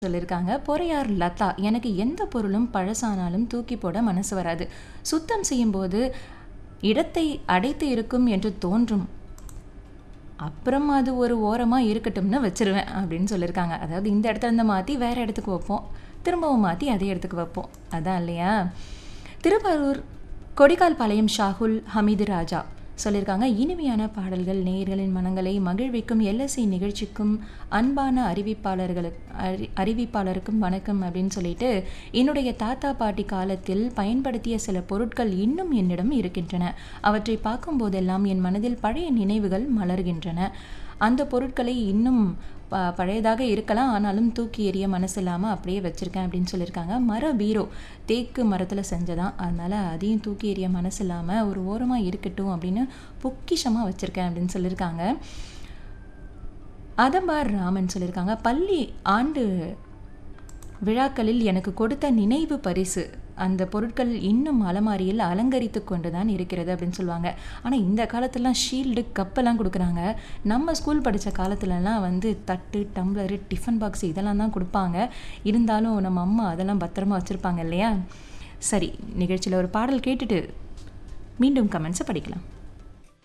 சொல்லியிருக்காங்க பொறையார் லதா எனக்கு எந்த பொருளும் பழசானாலும் தூக்கி போட மனசு வராது சுத்தம் செய்யும்போது இடத்தை அடைத்து இருக்கும் என்று தோன்றும் அப்புறம் அது ஒரு ஓரமாக இருக்கட்டும்னு வச்சிருவேன் அப்படின்னு சொல்லியிருக்காங்க அதாவது இந்த இடத்துல இருந்து மாற்றி வேறு இடத்துக்கு வைப்போம் திரும்பவும் மாற்றி அதே இடத்துக்கு வைப்போம் அதான் இல்லையா திருவாரூர் கொடிக்கால் பாளையம் ஷாகுல் ஹமீது ராஜா சொல்லியிருக்காங்க இனிமையான பாடல்கள் நேயர்களின் மனங்களை மகிழ்விக்கும் எல்எஸ்சி நிகழ்ச்சிக்கும் அன்பான அறிவிப்பாளர்களுக்கு அறி அறிவிப்பாளருக்கும் வணக்கம் அப்படின்னு சொல்லிட்டு என்னுடைய தாத்தா பாட்டி காலத்தில் பயன்படுத்திய சில பொருட்கள் இன்னும் என்னிடம் இருக்கின்றன அவற்றை பார்க்கும்போதெல்லாம் என் மனதில் பழைய நினைவுகள் மலர்கின்றன அந்த பொருட்களை இன்னும் ப பழையதாக இருக்கலாம் ஆனாலும் தூக்கி எறிய மனசு இல்லாமல் அப்படியே வச்சுருக்கேன் அப்படின்னு சொல்லியிருக்காங்க மர பீரோ தேக்கு மரத்தில் செஞ்சதான் அதனால் அதையும் தூக்கி எறிய மனசு இல்லாமல் ஒரு ஓரமாக இருக்கட்டும் அப்படின்னு பொக்கிஷமாக வச்சுருக்கேன் அப்படின்னு சொல்லியிருக்காங்க அதம்பார் ராமன் சொல்லியிருக்காங்க பள்ளி ஆண்டு விழாக்களில் எனக்கு கொடுத்த நினைவு பரிசு அந்த பொருட்கள் இன்னும் அலமாரியில் அலங்கரித்து கொண்டு தான் இருக்கிறது அப்படின்னு சொல்லுவாங்க ஆனால் இந்த காலத்துலலாம் ஷீல்டு கப்பெல்லாம் கொடுக்குறாங்க நம்ம ஸ்கூல் படித்த காலத்துலலாம் வந்து தட்டு டம்ளரு டிஃபன் பாக்ஸ் இதெல்லாம் தான் கொடுப்பாங்க இருந்தாலும் நம்ம அம்மா அதெல்லாம் பத்திரமா வச்சுருப்பாங்க இல்லையா சரி நிகழ்ச்சியில் ஒரு பாடல் கேட்டுட்டு மீண்டும் கமெண்ட்ஸை படிக்கலாம்